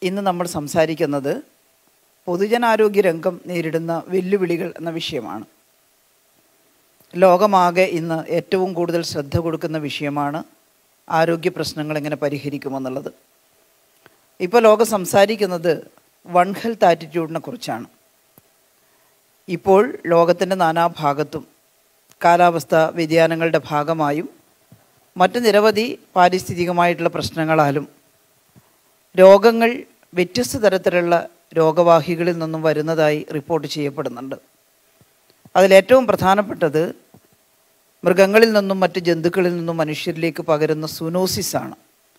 ഇന്ന് നമ്മൾ സംസാരിക്കുന്നത് പൊതുജനാരോഗ്യ രംഗം നേരിടുന്ന വെല്ലുവിളികൾ എന്ന വിഷയമാണ് ലോകമാകെ ഇന്ന് ഏറ്റവും കൂടുതൽ ശ്രദ്ധ കൊടുക്കുന്ന വിഷയമാണ് ആരോഗ്യ പ്രശ്നങ്ങൾ എങ്ങനെ പരിഹരിക്കുമെന്നുള്ളത് ഇപ്പോൾ ലോകം സംസാരിക്കുന്നത് വൺ ഹെൽത്ത് ആറ്റിറ്റ്യൂഡിനെ കുറിച്ചാണ് ഇപ്പോൾ ലോകത്തിൻ്റെ നാനാഭാഗത്തും കാലാവസ്ഥ വ്യതിയാനങ്ങളുടെ ഭാഗമായും മറ്റ് നിരവധി പാരിസ്ഥിതികമായിട്ടുള്ള പ്രശ്നങ്ങളാലും രോഗങ്ങൾ വ്യത്യസ്ത തരത്തിലുള്ള രോഗവാഹികളിൽ നിന്നും വരുന്നതായി റിപ്പോർട്ട് ചെയ്യപ്പെടുന്നുണ്ട് അതിലേറ്റവും പ്രധാനപ്പെട്ടത് മൃഗങ്ങളിൽ നിന്നും മറ്റ് ജന്തുക്കളിൽ നിന്നും മനുഷ്യരിലേക്ക് പകരുന്ന സുനോസിസ് ആണ്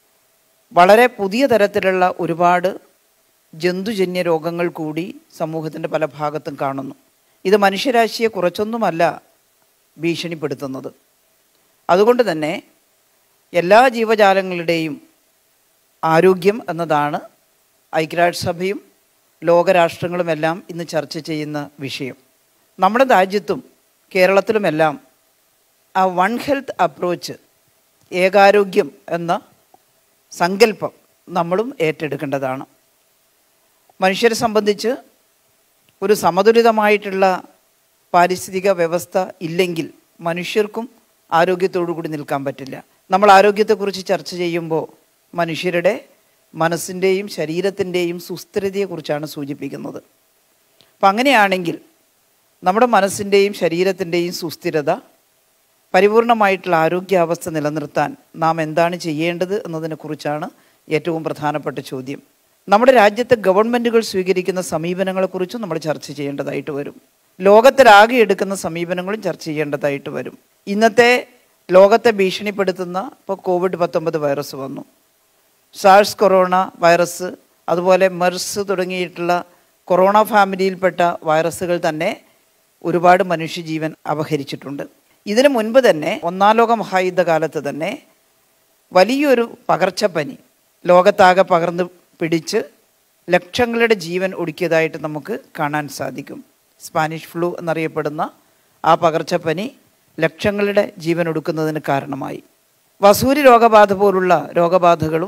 വളരെ പുതിയ തരത്തിലുള്ള ഒരുപാട് ജന്തുജന്യ രോഗങ്ങൾ കൂടി സമൂഹത്തിൻ്റെ പല ഭാഗത്തും കാണുന്നു ഇത് മനുഷ്യരാശിയെ കുറച്ചൊന്നുമല്ല ഭീഷണിപ്പെടുത്തുന്നത് അതുകൊണ്ട് തന്നെ എല്ലാ ജീവജാലങ്ങളുടെയും ആരോഗ്യം എന്നതാണ് ഐക്യരാഷ്ട്രസഭയും ലോകരാഷ്ട്രങ്ങളുമെല്ലാം ഇന്ന് ചർച്ച ചെയ്യുന്ന വിഷയം നമ്മുടെ രാജ്യത്തും കേരളത്തിലുമെല്ലാം ആ വൺ ഹെൽത്ത് അപ്രോച്ച് ഏകാരോഗ്യം എന്ന സങ്കല്പം നമ്മളും ഏറ്റെടുക്കേണ്ടതാണ് മനുഷ്യരെ സംബന്ധിച്ച് ഒരു സമതുലിതമായിട്ടുള്ള പാരിസ്ഥിതിക വ്യവസ്ഥ ഇല്ലെങ്കിൽ മനുഷ്യർക്കും ആരോഗ്യത്തോടു കൂടി നിൽക്കാൻ പറ്റില്ല നമ്മൾ ആരോഗ്യത്തെക്കുറിച്ച് ചർച്ച ചെയ്യുമ്പോൾ മനുഷ്യരുടെ മനസ്സിൻ്റെയും ശരീരത്തിൻ്റെയും സുസ്ഥിരതയെക്കുറിച്ചാണ് സൂചിപ്പിക്കുന്നത് അപ്പം അങ്ങനെയാണെങ്കിൽ നമ്മുടെ മനസ്സിൻ്റെയും ശരീരത്തിൻ്റെയും സുസ്ഥിരത പരിപൂർണമായിട്ടുള്ള ആരോഗ്യാവസ്ഥ നിലനിർത്താൻ നാം എന്താണ് ചെയ്യേണ്ടത് എന്നതിനെക്കുറിച്ചാണ് ഏറ്റവും പ്രധാനപ്പെട്ട ചോദ്യം നമ്മുടെ രാജ്യത്തെ ഗവൺമെൻറ്റുകൾ സ്വീകരിക്കുന്ന സമീപനങ്ങളെക്കുറിച്ചും നമ്മൾ ചർച്ച ചെയ്യേണ്ടതായിട്ട് വരും ലോകത്തിലാകെ എടുക്കുന്ന സമീപനങ്ങളും ചർച്ച ചെയ്യേണ്ടതായിട്ട് വരും ഇന്നത്തെ ലോകത്തെ ഭീഷണിപ്പെടുത്തുന്ന ഇപ്പോൾ കോവിഡ് പത്തൊമ്പത് വൈറസ് വന്നു സാഴ്സ് കൊറോണ വൈറസ് അതുപോലെ മെർസ് തുടങ്ങിയിട്ടുള്ള കൊറോണ ഫാമിലിയിൽപ്പെട്ട വൈറസുകൾ തന്നെ ഒരുപാട് മനുഷ്യജീവൻ അപഹരിച്ചിട്ടുണ്ട് ഇതിനു മുൻപ് തന്നെ ഒന്നാം ലോക മഹായുദ്ധ കാലത്ത് തന്നെ വലിയൊരു പകർച്ചപ്പനി ലോകത്താകെ പകർന്ന് പിടിച്ച് ലക്ഷങ്ങളുടെ ജീവൻ ഒടുക്കിയതായിട്ട് നമുക്ക് കാണാൻ സാധിക്കും സ്പാനിഷ് ഫ്ലൂ എന്നറിയപ്പെടുന്ന ആ പകർച്ചപ്പനി ലക്ഷങ്ങളുടെ ജീവൻ ഒടുക്കുന്നതിന് കാരണമായി വസൂരി രോഗബാധ പോലുള്ള രോഗബാധകളും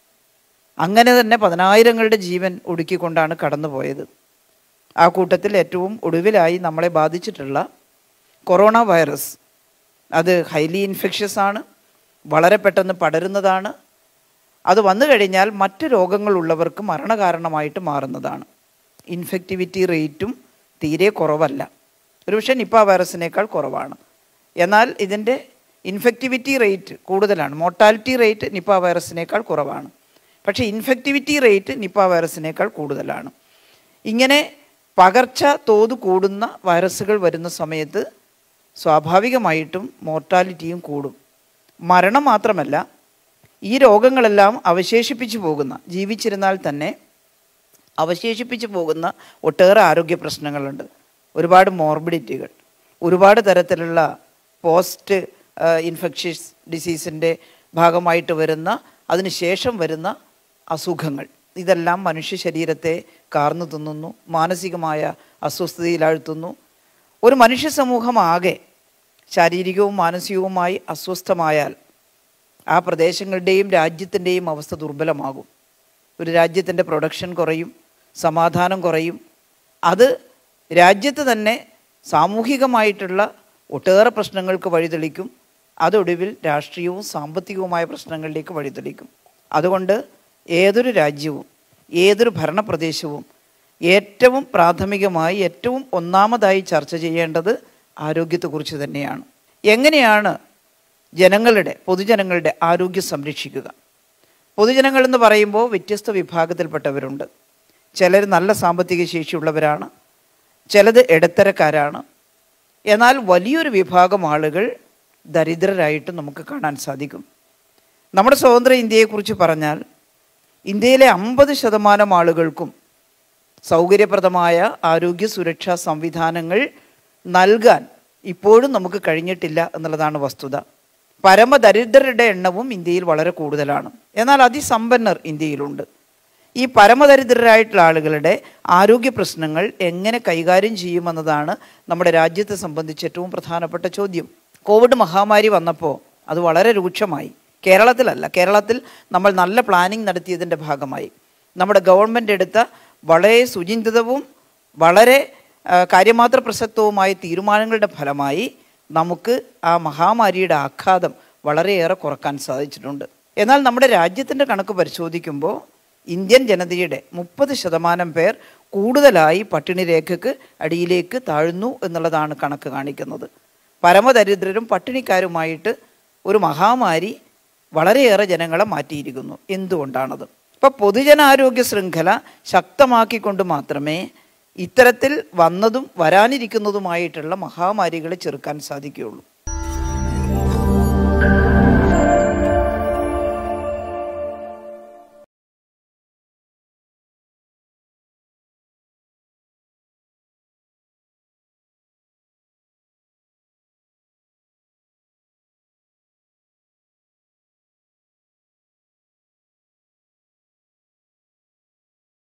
അങ്ങനെ തന്നെ പതിനായിരങ്ങളുടെ ജീവൻ ഒടുക്കിക്കൊണ്ടാണ് കടന്നുപോയത് ആ കൂട്ടത്തിൽ ഏറ്റവും ഒടുവിലായി നമ്മളെ ബാധിച്ചിട്ടുള്ള കൊറോണ വൈറസ് അത് ഹൈലി ഇൻഫെഷ്യസ് ആണ് വളരെ പെട്ടെന്ന് പടരുന്നതാണ് അത് വന്നു കഴിഞ്ഞാൽ മറ്റ് രോഗങ്ങളുള്ളവർക്ക് മരണകാരണമായിട്ട് മാറുന്നതാണ് ഇൻഫെക്റ്റിവിറ്റി റേറ്റും തീരെ കുറവല്ല ഒരുപക്ഷെ നിപ്പ വൈറസിനേക്കാൾ കുറവാണ് എന്നാൽ ഇതിൻ്റെ ഇൻഫെക്റ്റിവിറ്റി റേറ്റ് കൂടുതലാണ് മോർട്ടാലിറ്റി റേറ്റ് നിപ്പ വൈറസിനേക്കാൾ കുറവാണ് പക്ഷേ ഇൻഫെക്റ്റിവിറ്റി റേറ്റ് നിപ്പ വൈറസിനേക്കാൾ കൂടുതലാണ് ഇങ്ങനെ പകർച്ച തോത് കൂടുന്ന വൈറസുകൾ വരുന്ന സമയത്ത് സ്വാഭാവികമായിട്ടും മോർട്ടാലിറ്റിയും കൂടും മരണം മാത്രമല്ല ഈ രോഗങ്ങളെല്ലാം അവശേഷിപ്പിച്ചു പോകുന്ന ജീവിച്ചിരുന്നാൽ തന്നെ അവശേഷിപ്പിച്ചു പോകുന്ന ഒട്ടേറെ ആരോഗ്യ പ്രശ്നങ്ങളുണ്ട് ഒരുപാട് മോർബിഡിറ്റികൾ ഒരുപാട് തരത്തിലുള്ള പോസ്റ്റ് ഇൻഫെക്ഷ്യസ് ഡിസീസിൻ്റെ ഭാഗമായിട്ട് വരുന്ന അതിനുശേഷം വരുന്ന അസുഖങ്ങൾ ഇതെല്ലാം മനുഷ്യ ശരീരത്തെ കാർന്നു തിന്നുന്നു മാനസികമായ അസ്വസ്ഥതയിലാഴ്ത്തുന്നു ഒരു മനുഷ്യ സമൂഹമാകെ ശാരീരികവും മാനസികവുമായി അസ്വസ്ഥമായാൽ ആ പ്രദേശങ്ങളുടെയും രാജ്യത്തിൻ്റെയും അവസ്ഥ ദുർബലമാകും ഒരു രാജ്യത്തിൻ്റെ പ്രൊഡക്ഷൻ കുറയും സമാധാനം കുറയും അത് രാജ്യത്ത് തന്നെ സാമൂഹികമായിട്ടുള്ള ഒട്ടേറെ പ്രശ്നങ്ങൾക്ക് വഴിതെളിക്കും അതൊടുവിൽ രാഷ്ട്രീയവും സാമ്പത്തികവുമായ പ്രശ്നങ്ങളിലേക്ക് വഴിതെളിക്കും അതുകൊണ്ട് ഏതൊരു രാജ്യവും ഏതൊരു ഭരണപ്രദേശവും ഏറ്റവും പ്രാഥമികമായി ഏറ്റവും ഒന്നാമതായി ചർച്ച ചെയ്യേണ്ടത് ആരോഗ്യത്തെക്കുറിച്ച് തന്നെയാണ് എങ്ങനെയാണ് ജനങ്ങളുടെ പൊതുജനങ്ങളുടെ ആരോഗ്യം സംരക്ഷിക്കുക പൊതുജനങ്ങൾ എന്ന് പറയുമ്പോൾ വ്യത്യസ്ത വിഭാഗത്തിൽപ്പെട്ടവരുണ്ട് ചിലർ നല്ല സാമ്പത്തിക ശേഷിയുള്ളവരാണ് ചിലത് ഇടത്തരക്കാരാണ് എന്നാൽ വലിയൊരു വിഭാഗം ആളുകൾ ദരിദ്രരായിട്ട് നമുക്ക് കാണാൻ സാധിക്കും നമ്മുടെ സ്വതന്ത്ര ഇന്ത്യയെക്കുറിച്ച് പറഞ്ഞാൽ ഇന്ത്യയിലെ അമ്പത് ശതമാനം ആളുകൾക്കും സൗകര്യപ്രദമായ ആരോഗ്യ സുരക്ഷാ സംവിധാനങ്ങൾ നൽകാൻ ഇപ്പോഴും നമുക്ക് കഴിഞ്ഞിട്ടില്ല എന്നുള്ളതാണ് വസ്തുത പരമദരിദ്രരുടെ എണ്ണവും ഇന്ത്യയിൽ വളരെ കൂടുതലാണ് എന്നാൽ അതിസമ്പന്നർ ഇന്ത്യയിലുണ്ട് ഈ പരമദരിദ്രരായിട്ടുള്ള ആളുകളുടെ ആരോഗ്യ പ്രശ്നങ്ങൾ എങ്ങനെ കൈകാര്യം ചെയ്യുമെന്നതാണ് നമ്മുടെ രാജ്യത്തെ സംബന്ധിച്ച് ഏറ്റവും പ്രധാനപ്പെട്ട ചോദ്യം കോവിഡ് മഹാമാരി വന്നപ്പോൾ അത് വളരെ രൂക്ഷമായി കേരളത്തിലല്ല കേരളത്തിൽ നമ്മൾ നല്ല പ്ലാനിങ് നടത്തിയതിൻ്റെ ഭാഗമായി നമ്മുടെ ഗവൺമെൻറ് എടുത്ത വളരെ സുചിന്തിതവും വളരെ ആ, കാര്യമാത്ര പ്രസക്തവുമായ തീരുമാനങ്ങളുടെ ഫലമായി നമുക്ക് ആ മഹാമാരിയുടെ ആഘാതം വളരെയേറെ കുറക്കാൻ സാധിച്ചിട്ടുണ്ട് എന്നാൽ നമ്മുടെ രാജ്യത്തിൻ്റെ കണക്ക് പരിശോധിക്കുമ്പോൾ ഇന്ത്യൻ ജനതയുടെ മുപ്പത് ശതമാനം പേർ കൂടുതലായി പട്ടിണി രേഖയ്ക്ക് അടിയിലേക്ക് താഴ്ന്നു എന്നുള്ളതാണ് കണക്ക് കാണിക്കുന്നത് പരമദരിദ്രരും പട്ടിണിക്കാരുമായിട്ട് ഒരു മഹാമാരി വളരെയേറെ ജനങ്ങളെ മാറ്റിയിരിക്കുന്നു എന്തുകൊണ്ടാണത് ഇപ്പോൾ പൊതുജനാരോഗ്യ ശൃംഖല ശക്തമാക്കിക്കൊണ്ട് മാത്രമേ ഇത്തരത്തിൽ വന്നതും വരാനിരിക്കുന്നതുമായിട്ടുള്ള മഹാമാരികളെ ചെറുക്കാൻ സാധിക്കുകയുള്ളൂ